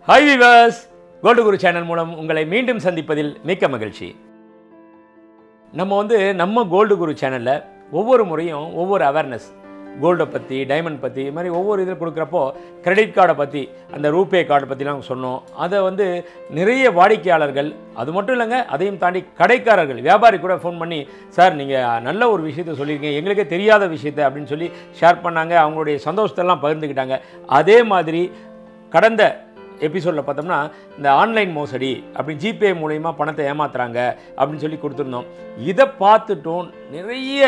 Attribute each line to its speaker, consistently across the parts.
Speaker 1: hi viewers gold guru channel மூலம் உங்களை மீண்டும் சந்திப்பதில் மிக்க மகிழ்ச்சி நம்ம வந்து நம்ம கோல்டு குரு சேனலில் ஒவ்வொரு முறையும் ஒவ்வொரு அவேர்னஸ் கோல்டை பற்றி டைமண்ட் பற்றி இது மாதிரி ஒவ்வொரு இதில் கொடுக்குறப்போ கிரெடிட் கார்டை பற்றி அந்த ரூபே கார்டை பற்றிலாம் சொன்னோம் அதை வந்து நிறைய வாடிக்கையாளர்கள் அது மட்டும் இல்லைங்க அதையும் தாண்டி கடைக்காரர்கள் வியாபாரி கூட ஃபோன் பண்ணி சார் நீங்கள் நல்ல ஒரு விஷயத்தை சொல்லியிருக்கீங்க எங்களுக்கே தெரியாத விஷயத்தை அப்படின்னு சொல்லி ஷேர் பண்ணாங்க அவங்களுடைய சந்தோஷத்தெல்லாம் பகிர்ந்துக்கிட்டாங்க அதே மாதிரி கடந்த எபிசோடில் பார்த்தோம்னா இந்த ஆன்லைன் மோசடி அப்படி ஜிபே மூலயமா பணத்தை ஏமாத்துறாங்க அப்படின்னு சொல்லி கொடுத்துருந்தோம் இதை பார்த்துட்டும் நிறைய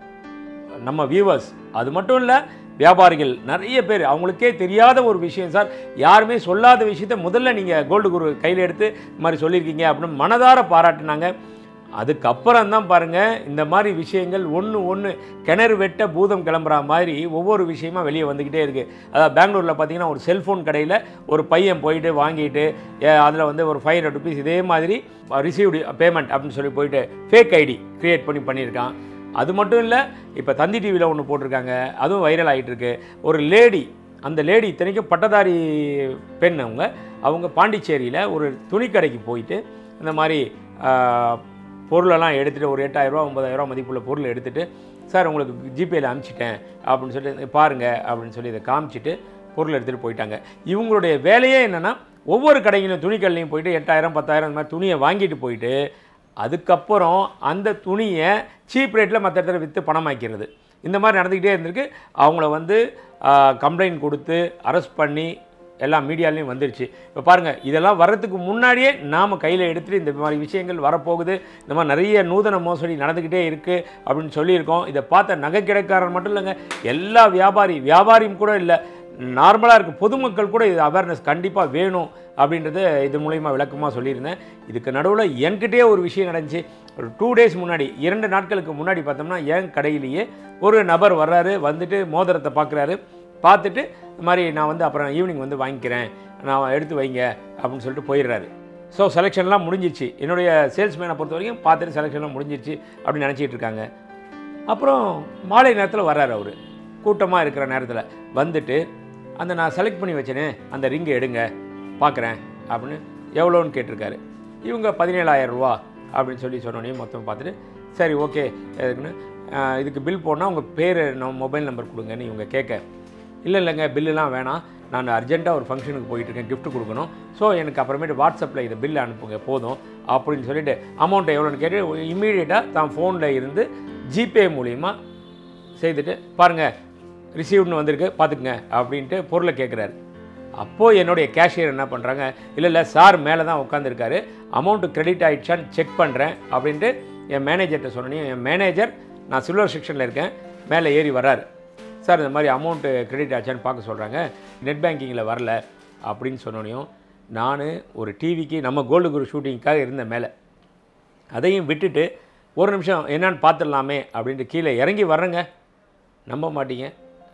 Speaker 1: நம்ம வியூவர்ஸ் அது மட்டும் இல்லை வியாபாரிகள் நிறைய பேர் அவங்களுக்கே தெரியாத ஒரு விஷயம் சார் யாருமே சொல்லாத விஷயத்த முதல்ல நீங்கள் கோல்டு குரு கையில் எடுத்து இது மாதிரி சொல்லியிருக்கீங்க அப்படின்னு மனதார பாராட்டினாங்க அதுக்கப்புறம் தான் பாருங்கள் இந்த மாதிரி விஷயங்கள் ஒன்று ஒன்று கிணறு வெட்ட பூதம் கிளம்புற மாதிரி ஒவ்வொரு விஷயமா வெளியே வந்துக்கிட்டே இருக்குது அதாவது பெங்களூரில் பார்த்தீங்கன்னா ஒரு செல்ஃபோன் கடையில் ஒரு பையன் போயிட்டு வாங்கிட்டு அதில் வந்து ஒரு ஃபைவ் ஹண்ட்ரட் ருபீஸ் இதே மாதிரி ரிசீவ்டு பேமெண்ட் அப்படின்னு சொல்லி போயிட்டு ஃபேக் ஐடி க்ரியேட் பண்ணி பண்ணியிருக்கான் அது மட்டும் இல்லை இப்போ தந்தி டிவியில் ஒன்று போட்டிருக்காங்க அதுவும் வைரல் ஆகிட்டு இருக்கு ஒரு லேடி அந்த லேடி இத்தனைக்கும் பட்டதாரி பெண் அவங்க அவங்க பாண்டிச்சேரியில் ஒரு துணிக்கடைக்கு போயிட்டு இந்த மாதிரி ஆஹ், பொருளெல்லாம் எடுத்துகிட்டு ஒரு எட்டாயிரரூவா ஒம்பதாயிரரூவா மதிப்புள்ள பொருள் எடுத்துகிட்டு சார் உங்களுக்கு ஜிபேயில் அனுப்பிச்சிட்டேன் அப்படின்னு சொல்லி பாருங்கள் அப்படின்னு சொல்லி இதை காமிச்சிட்டு பொருள் எடுத்துகிட்டு போயிட்டாங்க இவங்களுடைய வேலையே என்னென்னா ஒவ்வொரு கடையிலும் துணிக்கடையிலையும் போயிட்டு எட்டாயிரம் பத்தாயிரம் இந்த மாதிரி துணியை வாங்கிட்டு போயிட்டு அதுக்கப்புறம் அந்த துணியை சீப் ரேட்டில் மற்ற இடத்துல விற்று பணமாக்கிறது இந்த மாதிரி நடந்துக்கிட்டே இருந்திருக்கு அவங்கள வந்து கம்ப்ளைண்ட் கொடுத்து அரெஸ்ட் பண்ணி எல்லாம் மீடியாலையும் வந்துருச்சு இப்போ பாருங்கள் இதெல்லாம் வர்றதுக்கு முன்னாடியே நாம் கையில் எடுத்துகிட்டு இந்த மாதிரி விஷயங்கள் வரப்போகுது இந்த மாதிரி நிறைய நூதன மோசடி நடந்துக்கிட்டே இருக்குது அப்படின்னு சொல்லியிருக்கோம் இதை பார்த்த நகை கிடைக்காரன் மட்டும் இல்லைங்க எல்லா வியாபாரி வியாபாரியும் கூட இல்லை நார்மலாக இருக்க பொதுமக்கள் கூட இது அவேர்னஸ் கண்டிப்பாக வேணும் அப்படின்றத இது மூலயமா விளக்கமாக சொல்லியிருந்தேன் இதுக்கு நடுவில் என்கிட்டயே ஒரு விஷயம் நடந்துச்சு ஒரு டூ டேஸ் முன்னாடி இரண்டு நாட்களுக்கு முன்னாடி பார்த்தோம்னா என் கடையிலேயே ஒரு நபர் வர்றாரு வந்துட்டு மோதிரத்தை பார்க்குறாரு பார்த்துட்டு இந்த மாதிரி நான் வந்து அப்புறம் ஈவினிங் வந்து வாங்கிக்கிறேன் நான் எடுத்து வைங்க அப்படின்னு சொல்லிட்டு போயிடுறாரு ஸோ செலெக்ஷன்லாம் முடிஞ்சிருச்சு என்னுடைய சேல்ஸ்மேனை பொறுத்த வரைக்கும் பார்த்துட்டு செலெக்ஷன்லாம் முடிஞ்சிருச்சு அப்படின்னு நினச்சிட்டு இருக்காங்க அப்புறம் மாலை நேரத்தில் வர்றாரு அவர் கூட்டமாக இருக்கிற நேரத்தில் வந்துட்டு அந்த நான் செலக்ட் பண்ணி வச்சேனே அந்த ரிங்கை எடுங்க பார்க்குறேன் அப்படின்னு எவ்வளோன்னு கேட்டிருக்காரு இவங்க பதினேழாயிரம் ரூபா அப்படின்னு சொல்லி சொன்னோடனே மொத்தம் பார்த்துட்டு சரி ஓகே எதுக்குன்னு ஆஹ், இதுக்கு பில் போனால் உங்கள் பேர் நம்ம மொபைல் நம்பர் கொடுங்கன்னு இவங்க கேட்க இல்லை இல்லைங்க பில்லுலாம் வேணாம் நான் அர்ஜென்ட்டாக ஒரு ஃபங்க்ஷனுக்கு போயிட்டுருக்கேன் gift கொடுக்கணும் ஸோ எனக்கு அப்புறமேட்டு வாட்ஸ்அப்பில் இதை பில் அனுப்புங்க போதும் அப்படின்னு சொல்லிட்டு அமௌண்ட்டை எவ்வளோன்னு கேட்டு இம்மீடியட்டாக தான் ஃபோனில் இருந்து ஜிபே மூலிமா செய்துட்டு பாருங்கள் ரிசீவ்னு வந்திருக்கு பார்த்துக்குங்க அப்படின்ட்டு பொருளை கேட்குறாரு அப்போது என்னுடைய கேஷியர் என்ன பண்ணுறாங்க இல்லை இல்லை சார் மேலே தான் உட்காந்துருக்காரு அமௌண்ட்டு கிரெடிட் ஆயிடுச்சான்னு செக் பண்ணுறேன் அப்படின்ட்டு என் மேனேஜர்கிட்ட சொன்னோன்னே என் மேனேஜர் நான் சில்வர் செக்ஷனில் இருக்கேன் மேலே ஏறி வர்றாரு சார் இந்த மாதிரி அமௌண்ட்டு கிரெடிட் ஆச்சான்னு பார்க்க சொல்கிறாங்க நெட் பேங்கிங்கில் வரல அப்படின்னு சொன்னோனையும் நான் ஒரு டிவிக்கு நம்ம கோல்டு குரு ஷூட்டிங்க்காக இருந்தேன் மேலே அதையும் விட்டுட்டு ஒரு நிமிஷம் என்னன்னு பார்த்துடலாமே அப்படின்ட்டு கீழே இறங்கி வர்றேங்க நம்ப மாட்டீங்க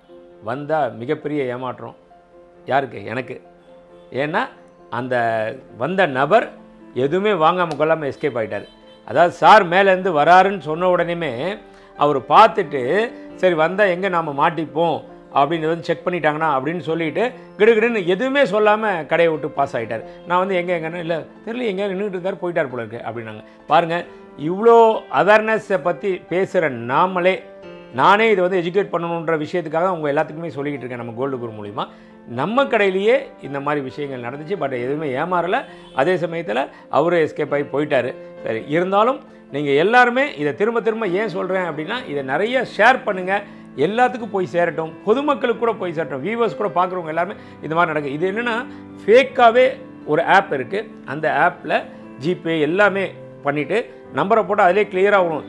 Speaker 1: வந்தால் மிகப்பெரிய ஏமாற்றம் யாருக்கு எனக்கு ஏன்னா அந்த வந்த நபர் எதுவுமே வாங்காமல் கொள்ளாமல் எஸ்கேப் ஆகிட்டார் அதாவது சார் மேலேருந்து வராருன்னு சொன்ன உடனேமே அவர் பார்த்துட்டு சரி வந்தால் எங்கே நாம் மாட்டிப்போம் அப்படின்னு வந்து செக் பண்ணிட்டாங்கன்னா அப்படின்னு சொல்லிட்டு கிடுகிடுன்னு எதுவுமே சொல்லாமல் கடையை விட்டு பாஸ் ஆகிட்டார் நான் வந்து எங்கே எங்கன்னா இல்லை தெரியல எங்கே நின்றுட்டு இருந்தார் போயிட்டார் போல இருக்கு அப்படின்னாங்க பாருங்கள் இவ்வளோ அவேர்னஸை பற்றி பேசுகிற நாமளே நானே இதை வந்து எஜுகேட் பண்ணணுன்ற விஷயத்துக்காக தான் உங்கள் எல்லாத்துக்குமே சொல்லிக்கிட்டு இருக்கேன் நம்ம கோல்டு குரு மூலிமா நம்ம கடையிலேயே இந்த மாதிரி விஷயங்கள் நடந்துச்சு பட் எதுவுமே ஏமாறலை அதே சமயத்தில் அவரும் எஸ்கேப் ஆகி போயிட்டார் சரி இருந்தாலும் நீங்கள் எல்லாருமே இதை திரும்ப திரும்ப ஏன் சொல்கிறேன் அப்படின்னா இதை நிறைய ஷேர் பண்ணுங்கள் எல்லாத்துக்கும் போய் சேரட்டும் பொதுமக்களுக்கு கூட போய் சேரட்டும் வியூவர்ஸ் கூட பார்க்குறவங்க எல்லாருமே இந்த மாதிரி நடக்குது இது என்னென்னா ஃபேக்காகவே ஒரு ஆப் இருக்குது அந்த ஆப்பில் ஜிபே எல்லாமே பண்ணிவிட்டு நம்பரை போட்டு அதிலே கிளியராக வரும்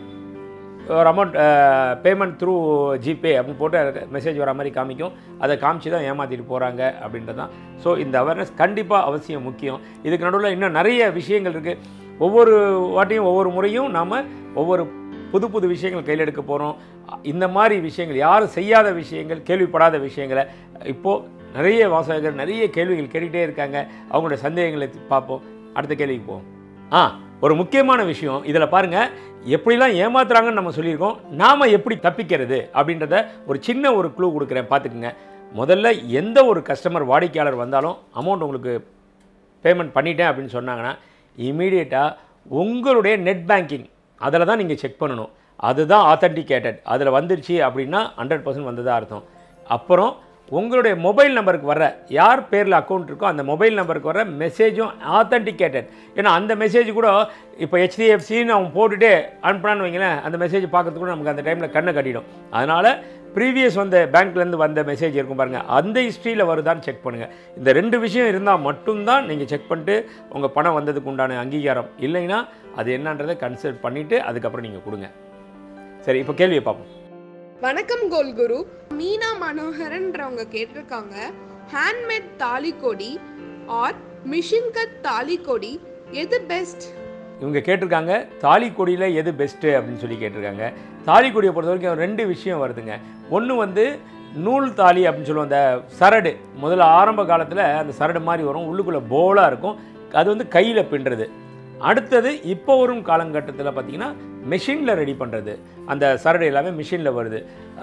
Speaker 1: ஒரு அமௌண்ட் பேமெண்ட் த்ரூ ஜிபே அப்படின்னு போட்டு மெசேஜ் வர மாதிரி காமிக்கும் அதை காமிச்சு தான் ஏமாற்றிட்டு போகிறாங்க அப்படின்றது தான் ஸோ இந்த அவேர்னஸ் கண்டிப்பாக அவசியம் முக்கியம் இதுக்கு நடுவில் இன்னும் நிறைய விஷயங்கள் இருக்குது ஒவ்வொரு வாட்டியும் ஒவ்வொரு முறையும் நாம் ஒவ்வொரு புது புது விஷயங்கள் கையில் எடுக்க போகிறோம் இந்த மாதிரி விஷயங்கள் யாரும் செய்யாத விஷயங்கள் கேள்விப்படாத விஷயங்களை இப்போது நிறைய வாசகர்கள் நிறைய கேள்விகள் கேட்டுகிட்டே இருக்காங்க அவங்களுடைய சந்தேகங்களை பார்ப்போம் அடுத்த கேள்விக்கு போவோம் ஆ ஒரு முக்கியமான விஷயம் இதில் பாருங்கள் எப்படிலாம் ஏமாத்துறாங்கன்னு நம்ம சொல்லியிருக்கோம் நாம் எப்படி தப்பிக்கிறது அப்படின்றத ஒரு சின்ன ஒரு க்ளூ கொடுக்குறேன் பார்த்துக்குங்க முதல்ல எந்த ஒரு கஸ்டமர் வாடிக்கையாளர் வந்தாலும் அமௌண்ட் உங்களுக்கு பேமெண்ட் பண்ணிட்டேன் அப்படின்னு சொன்னாங்கன்னா இமீடியட்டாக உங்களுடைய நெட் பேங்கிங் அதில் தான் நீங்கள் செக் பண்ணணும் அதுதான் ஆத்தென்டிகேட்டட் அதில் வந்துருச்சு அப்படின்னா ஹண்ட்ரட் பர்சன்ட் வந்ததாக அர்த்தம் அப்புறம் உங்களுடைய மொபைல் நம்பருக்கு வர யார் பேரில் அக்கௌண்ட் இருக்கோ அந்த மொபைல் நம்பருக்கு வர மெசேஜும் ஆத்தென்டிகேட்டட் ஏன்னா அந்த மெசேஜ் கூட இப்போ ஹெச்டிஎஃப்சின்னு அவன் போட்டுட்டே அனுப்புனான்னு வைங்களேன் அந்த மெசேஜ் பார்க்கறதுக்கு கூட நமக்கு அந்த டைமில் கண்ணை கட்டிடும் அதனால் ப்ரீவியஸ் வந்த பேங்க்லேருந்து வந்த மெசேஜ் இருக்கும் பாருங்கள் அந்த ஹிஸ்ட்ரியில் வருதான்னு செக் பண்ணுங்கள் இந்த ரெண்டு விஷயம் இருந்தால் மட்டும்தான் நீங்கள் செக் பண்ணிட்டு உங்கள் பணம் வந்ததுக்கு உண்டான அங்கீகாரம் இல்லைன்னா அது என்னன்றதை கன்சிடர் பண்ணிவிட்டு அதுக்கப்புறம் நீங்கள் கொடுங்க சரி இப்போ கேள்வியை பார்ப்போம்
Speaker 2: வணக்கம் கோல்குரு மீனா மனோகரன்றவங்க கேட்டிருக்காங்க ஹேண்ட்மேட் தாலி கொடி ஆர் மிஷின் கட் தாலி கொடி எது பெஸ்ட்
Speaker 1: இவங்க கேட்டிருக்காங்க தாலி கொடியில் எது பெஸ்ட்டு அப்படின்னு சொல்லி கேட்டிருக்காங்க தாலி கொடியை பொறுத்த வரைக்கும் ரெண்டு விஷயம் வருதுங்க ஒன்று வந்து நூல் தாலி அப்படின்னு சொல்லுவோம் அந்த சரடு முதல்ல ஆரம்ப காலத்தில் அந்த சரடு மாதிரி வரும் உள்ளுக்குள்ளே போலாக இருக்கும் அது வந்து கையில் பின்னுறது அடுத்தது இப்போ வரும் காலகட்டத்தில் பார்த்தீங்கன்னா மெஷினில் ரெடி பண்ணுறது அந்த சரடு எல்லாமே மிஷினில் வருது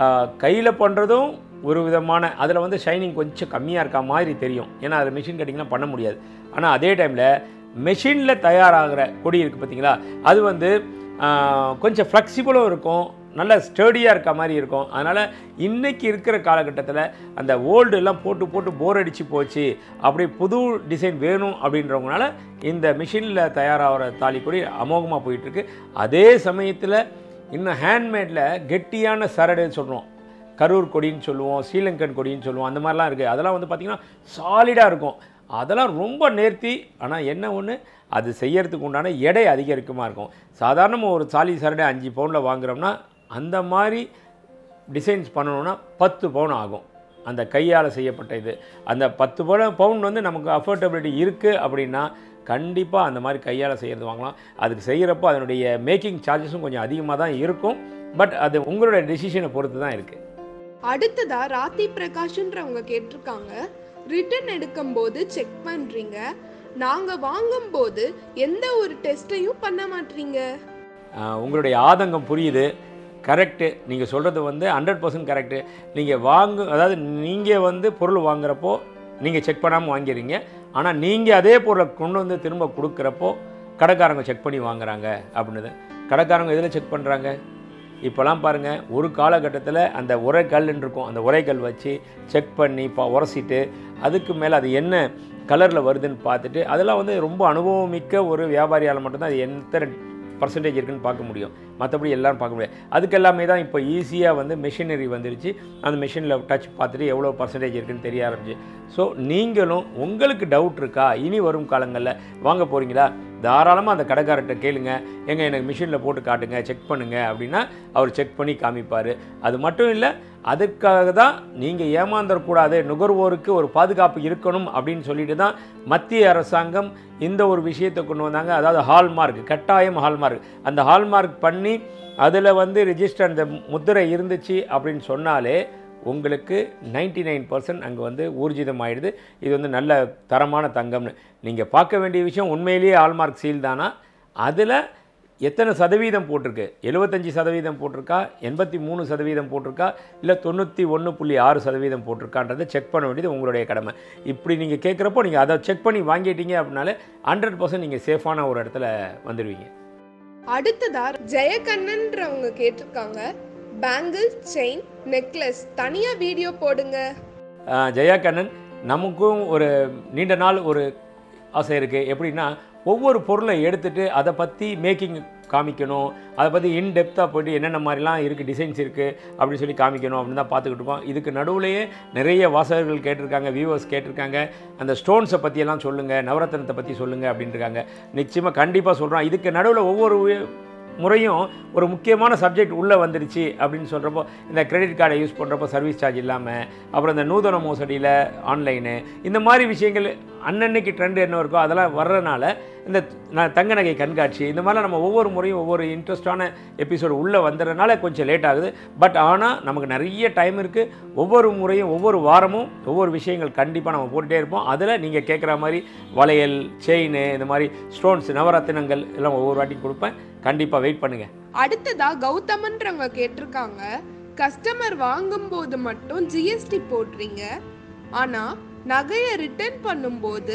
Speaker 1: கையில் பண்ணுறதும் ஒரு விதமான அதில் வந்து ஷைனிங் கொஞ்சம் கம்மியாக இருக்க மாதிரி தெரியும் ஏன்னா அதில் மிஷின் கட்டிங்லாம் பண்ண முடியாது ஆனால் அதே டைமில் மெஷினில் தயாராகிற கொடி இருக்குது பார்த்தீங்களா அது வந்து ஆஹ், கொஞ்சம் ஃப்ளெக்சிபிளும் இருக்கும் நல்ல ஸ்டடியாக இருக்க மாதிரி இருக்கும் அதனால் இன்றைக்கி இருக்கிற காலகட்டத்தில் அந்த ஓல்டு எல்லாம் போட்டு போட்டு போர் அடித்து போச்சு அப்படி புது டிசைன் வேணும் அப்படின்றவங்கனால இந்த மிஷினில் தயாராகிற தாலி கொடி அமோகமாக போயிட்டுருக்கு அதே சமயத்தில் இன்னும் ஹேண்ட்மேடில் கெட்டியான சரடுன்னு சொல்கிறோம் கரூர் கொடின்னு சொல்லுவோம் ஸ்ரீலங்கன் கொடின்னு சொல்லுவோம் அந்த மாதிரிலாம் இருக்குது அதெல்லாம் வந்து பார்த்திங்கன்னா சாலிடாக இருக்கும் அதெல்லாம் ரொம்ப நேர்த்தி ஆனால் என்ன ஒன்று அது செய்யறதுக்கு உண்டான எடை அதிகரிக்குமா இருக்கும் சாதாரணமாக ஒரு சாலி சரடை அஞ்சு பவுனில் வாங்குறோம்னா அந்த மாதிரி டிசைன்ஸ் பண்ணணும்னா பத்து பவுன் ஆகும் அந்த கையால் செய்யப்பட்ட இது அந்த பத்து பவுன் பவுன் வந்து நமக்கு அஃபோர்டபிலிட்டி இருக்குது அப்படின்னா கண்டிப்பாக அந்த மாதிரி கையால் செய்கிறது வாங்கலாம் அதுக்கு செய்கிறப்போ அதனுடைய மேக்கிங் சார்ஜஸும் கொஞ்சம் அதிகமாக தான் இருக்கும் பட் அது உங்களுடைய டெசிஷனை பொறுத்து தான் இருக்குது
Speaker 2: அடுத்ததா ராத்தி பிரகாஷ்ன்றவங்க கேட்டிருக்காங்க ரிட்டர்ன் எடுக்கும்போது செக் பண்றீங்க நாங்க வாங்கும்போது எந்த ஒரு டெஸ்டையும் பண்ண மாட்டீங்க
Speaker 1: ஆஹ் உங்களுடைய ஆதங்கம் புரியுது கரெக்டு நீங்கள் சொல்கிறது வந்து ஹண்ட்ரட் பர்சன்ட் கரெக்டு நீங்கள் வாங்கு அதாவது நீங்கள் வந்து பொருள் வாங்குறப்போ நீங்கள் செக் பண்ணாமல் வாங்கிறீங்க ஆனால் நீங்கள் அதே பொருளை கொண்டு வந்து திரும்ப கொடுக்குறப்போ கடைக்காரங்க செக் பண்ணி வாங்குறாங்க அப்படின்னது கடைக்காரங்க எதில் செக் பண்ணுறாங்க இப்போலாம் பாருங்கள் ஒரு காலகட்டத்தில் அந்த உரைக்கல்லுன்னு இருக்கும் அந்த உரைக்கல் வச்சு செக் பண்ணி பா உரசிட்டு அதுக்கு மேலே அது என்ன கலரில் வருதுன்னு பார்த்துட்டு அதெல்லாம் வந்து ரொம்ப அனுபவம் மிக்க ஒரு வியாபாரியால் மட்டும்தான் அது எத்தனை பர்சன்டேஜ் இருக்குன்னு பார்க்க முடியும் மற்றபடி எல்லாரும் பார்க்க முடியாது அதுக்கு எல்லாமே தான் இப்போ ஈஸியாக வந்து மெஷினரி வந்துருச்சு அந்த மிஷினில் டச் பார்த்துட்டு எவ்வளோ பர்சன்டேஜ் இருக்குன்னு தெரிய ஆரம்பிச்சு ஸோ நீங்களும் உங்களுக்கு டவுட் இருக்கா இனி வரும் காலங்களில் வாங்க போகிறீங்களா தாராளமாக அந்த கடைக்காரர்கிட்ட கேளுங்க எங்க எனக்கு மிஷினில் போட்டு காட்டுங்க செக் பண்ணுங்க அப்படின்னா அவர் செக் பண்ணி காமிப்பார் அது மட்டும் இல்லை அதுக்காக தான் நீங்கள் ஏமாந்துடக்கூடாது நுகர்வோருக்கு ஒரு பாதுகாப்பு இருக்கணும் அப்படின்னு சொல்லிட்டு தான் மத்திய அரசாங்கம் இந்த ஒரு விஷயத்தை கொண்டு வந்தாங்க அதாவது ஹால்மார்க் கட்டாயம் ஹால்மார்க் அந்த ஹால்மார்க் பண்ணி அதில் வந்து ரிஜிஸ்டர் அந்த முத்திரை இருந்துச்சு அப்படின்னு சொன்னாலே உங்களுக்கு 99% நைன் பர்சன்ட் அங்கே வந்து ஊர்ஜிதம் ஆயிடுது இது வந்து நல்ல தரமான தங்கம்னு நீங்கள் பார்க்க வேண்டிய விஷயம் உண்மையிலேயே ஹால்மார்க் சீல் தானா அதில் எத்தனை சதவீதம் போட்டிருக்கு எழுபத்தஞ்சி சதவீதம் போட்டிருக்கா எண்பத்தி மூணு சதவீதம் போட்டிருக்கா இல்லை தொண்ணூற்றி ஒன்று புள்ளி ஆறு சதவீதம் போட்டிருக்கான்றதை செக் பண்ண வேண்டியது உங்களுடைய கடமை இப்படி நீங்கள் கேட்குறப்போ நீங்கள் அதை செக் பண்ணி வாங்கிட்டீங்க அப்படின்னாலே ஹண்ட்ரட் பர்சன்ட் நீங்கள் சேஃபான ஒரு இடத்துல வந்துடுவீங்க
Speaker 2: அடுத்ததா ஜெயகண்ணன்றவங்க கேட்டிருக்காங்க பேங்கிள் செயின் நெக்லஸ் தனியா வீடியோ போடுங்க
Speaker 1: ஆஹ் ஜெயா கண்ணன் நமக்கும் ஒரு நீண்ட நாள் ஒரு ஆசை இருக்குது எப்படின்னா ஒவ்வொரு பொருளை எடுத்துட்டு அதை பற்றி மேக்கிங் காமிக்கணும் அதை பற்றி இன்டெப்த்தாக போயிட்டு என்னென்ன மாதிரிலாம் இருக்குது டிசைன்ஸ் இருக்குது அப்படின்னு சொல்லி காமிக்கணும் அப்படின்னு தான் பார்த்துக்கிட்டு இருக்கோம் இதுக்கு நடுவுலையே நிறைய வாசகர்கள் கேட்டிருக்காங்க வியூவர்ஸ் கேட்டிருக்காங்க அந்த ஸ்டோன்ஸை பற்றியெல்லாம் சொல்லுங்கள் நவரத்னத்தை பற்றி சொல்லுங்கள் அப்படின்ட்டுருக்காங்க நிச்சயமாக கண்டிப்பாக சொல்கிறோம் இதுக்கு நடுவில் ஒவ்வொரு முறையும் ஒரு முக்கியமான சப்ஜெக்ட் உள்ளே வந்துடுச்சு அப்படின்னு சொல்கிறப்போ இந்த கிரெடிட் கார்டை யூஸ் பண்ணுறப்போ சர்வீஸ் சார்ஜ் இல்லாமல் அப்புறம் இந்த நூதன மோசடியில் ஆன்லைனு இந்த மாதிரி விஷயங்கள் அன்னன்னைக்கு ட்ரெண்ட் என்ன இருக்கோ அதெல்லாம் வர்றதுனால இந்த ந- தங்க நகை கண்காட்சி இந்த மாதிரிலாம் நம்ம ஒவ்வொரு முறையும் ஒவ்வொரு இன்ட்ரெஸ்டான எபிசோடு உள்ளே வந்துடுறதுனால கொஞ்சம் லேட் ஆகுது பட் ஆனால் நமக்கு நிறைய டைம் இருக்குது ஒவ்வொரு முறையும் ஒவ்வொரு வாரமும் ஒவ்வொரு விஷயங்கள் கண்டிப்பாக நம்ம போட்டுகிட்டே இருப்போம் அதில் நீங்கள் கேட்குற மாதிரி வளையல் செயின் இந்த மாதிரி ஸ்டோன்ஸ் நவரத்தினங்கள் எல்லாம் ஒவ்வொரு வாட்டி கொடுப்பேன் கண்டிப்பாக வெயிட் பண்ணுங்கள்
Speaker 2: அடுத்ததா கௌதமன்றவங்க கேட்டிருக்காங்க கஸ்டமர் வாங்கும்போது மட்டும் ஜிஎஸ்டி போடுறீங்க ஆனா நகையை ரிட்டர்ன் பண்ணும்போது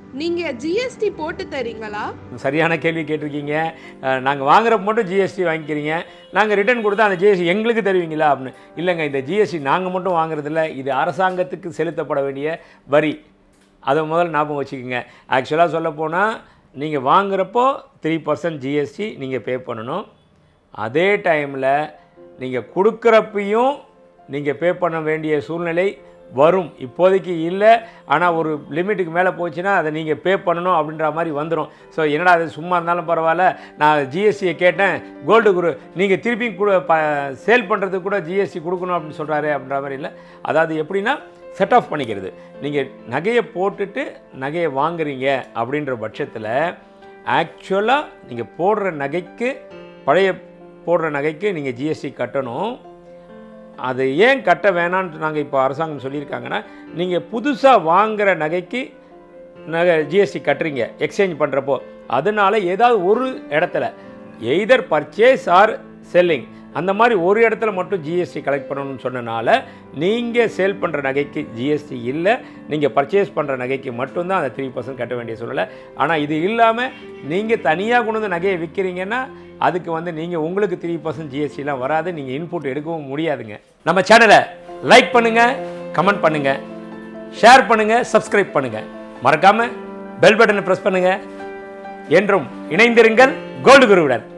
Speaker 2: நீங்க ஜிஎஸ்டி போட்டு தரீங்களா
Speaker 1: சரியான கேள்வி கேட்டிருக்கீங்க நாங்கள் வாங்குறப்ப மட்டும் ஜிஎஸ்டி வாங்கிக்கிறீங்க நாங்கள் ரிட்டர்ன் கொடுத்தா அந்த ஜிஎஸ்டி எங்களுக்கு தருவீங்களா அப்படின்னு இல்லைங்க இந்த ஜிஎஸ்டி நாங்கள் மட்டும் வாங்குறதில்ல இது அரசாங்கத்துக்கு செலுத்தப்பட வேண்டிய வரி அதை முதல்ல ஞாபகம் வச்சுக்கோங்க ஆக்சுவலாக சொல்லப்போனால் நீங்கள் வாங்குறப்போ த்ரீ பர்சன்ட் ஜிஎஸ்டி நீங்கள் பே பண்ணணும் அதே டைமில் நீங்கள் கொடுக்குறப்பையும் நீங்கள் பே பண்ண வேண்டிய சூழ்நிலை வரும் இப்போதைக்கு இல்லை ஆனால் ஒரு லிமிட்டுக்கு மேலே போச்சுன்னா அதை நீங்கள் பே பண்ணணும் அப்படின்ற மாதிரி வந்துடும் ஸோ என்னடா அது சும்மா இருந்தாலும் பரவாயில்ல நான் ஜிஎஸ்டியை கேட்டேன் கோல்டு குரு நீங்கள் திருப்பி கூட ப சேல் பண்ணுறதுக்கு கூட ஜிஎஸ்டி கொடுக்கணும் அப்படின்னு சொல்கிறாரு அப்படின்ற மாதிரி இல்லை அதாவது எப்படின்னா செட் ஆஃப் பண்ணிக்கிறது நீங்கள் நகையை போட்டுட்டு நகையை வாங்குறீங்க அப்படின்ற பட்சத்தில் ஆக்சுவலாக நீங்கள் போடுற நகைக்கு பழைய போடுற நகைக்கு நீங்கள் ஜிஎஸ்டி கட்டணும் அது ஏன் கட்ட வேணான்னு நாங்கள் இப்போ அரசாங்கம் சொல்லியிருக்காங்கன்னா நீங்கள் புதுசாக வாங்குற நகைக்கு நகை ஜிஎஸ்டி கட்டுறீங்க எக்ஸ்சேஞ்ச் பண்ணுறப்போ அதனால ஏதாவது ஒரு இடத்துல எய்தர் பர்ச்சேஸ் ஆர் செல்லிங் அந்த மாதிரி ஒரு இடத்துல மட்டும் ஜிஎஸ்டி கலெக்ட் பண்ணணும்னு சொன்னனால நீங்கள் சேல் பண்ணுற நகைக்கு ஜிஎஸ்டி இல்லை நீங்கள் பர்ச்சேஸ் பண்ணுற நகைக்கு மட்டும்தான் அந்த த்ரீ பர்சன்ட் கட்ட வேண்டிய சூழ்நிலை ஆனால் இது இல்லாமல் நீங்கள் தனியாக கொண்டு வந்து நகையை விற்கிறீங்கன்னா அதுக்கு வந்து நீங்கள் உங்களுக்கு த்ரீ பர்சன்ட் ஜிஎஸ்டிலாம் வராது நீங்கள் இன்புட் எடுக்கவும் முடியாதுங்க நம்ம சேனலை லைக் பண்ணுங்கள் கமெண்ட் பண்ணுங்கள் ஷேர் பண்ணுங்கள் சப்ஸ்கிரைப் பண்ணுங்கள் மறக்காமல் பெல் பட்டனை ப்ரெஸ் பண்ணுங்கள் என்றும் இணைந்திருங்கள் கோல்டு குருவுடன்